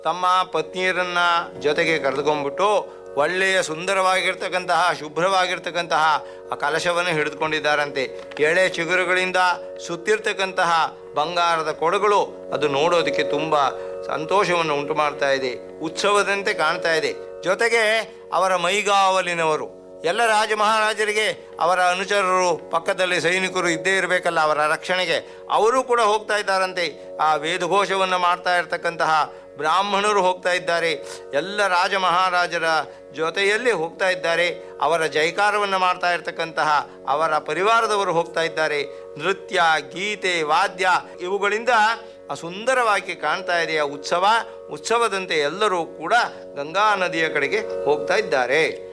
ತಮ್ಮ ಪತ್ನಿಯರನ್ನ ಜೊತೆಗೆ ಕರೆದುಕೊಂಡ್ಬಿಟ್ಟು ಒಳ್ಳೆಯ ಸುಂದರವಾಗಿರ್ತಕ್ಕಂತಹ ಶುಭ್ರವಾಗಿರ್ತಕ್ಕಂತಹ ಆ ಕಲಶವನ್ನು ಹಿಡಿದುಕೊಂಡಿದ್ದಾರಂತೆ ಎಳೆ ಚಿಗುರುಗಳಿಂದ ಸುತ್ತಿರ್ತಕ್ಕಂತಹ ಬಂಗಾರದ ಕೊಡಗಳು ಅದು ನೋಡೋದಕ್ಕೆ ತುಂಬ ಸಂತೋಷವನ್ನು ಉಂಟು ಮಾಡ್ತಾ ಇದೆ ಉತ್ಸವದಂತೆ ಕಾಣ್ತಾ ಇದೆ ಜೊತೆಗೆ ಅವರ ಮೈಗಾವಲಿನವರು ಎಲ್ಲ ರಾಜ ಮಹಾರಾಜರಿಗೆ ಅವರ ಅನುಚರರು ಪಕ್ಕದಲ್ಲಿ ಸೈನಿಕರು ಇದ್ದೇ ಇರಬೇಕಲ್ಲ ಅವರ ರಕ್ಷಣೆಗೆ ಅವರು ಕೂಡ ಹೋಗ್ತಾ ಇದ್ದಾರಂತೆ ಆ ವೇದಘೋಷವನ್ನು ಮಾಡ್ತಾ ಇರ್ತಕ್ಕಂತಹ ಬ್ರಾಹ್ಮಣರು ಹೋಗ್ತಾ ಇದ್ದಾರೆ ಎಲ್ಲ ರಾಜ ಮಹಾರಾಜರ ಜೊತೆಯಲ್ಲಿ ಹೋಗ್ತಾ ಇದ್ದಾರೆ ಅವರ ಜೈಕಾರವನ್ನು ಮಾಡ್ತಾ ಇರ್ತಕ್ಕಂತಹ ಅವರ ಪರಿವಾರದವರು ಹೋಗ್ತಾ ಇದ್ದಾರೆ ನೃತ್ಯ ಗೀತೆ ವಾದ್ಯ ಇವುಗಳಿಂದ ಆ ಸುಂದರವಾಗಿ ಕಾಣ್ತಾ ಇದೆ ಆ ಉತ್ಸವ ಉತ್ಸವದಂತೆ ಎಲ್ಲರೂ ಕೂಡ ಗಂಗಾ ನದಿಯ ಕಡೆಗೆ ಹೋಗ್ತಾ ಇದ್ದಾರೆ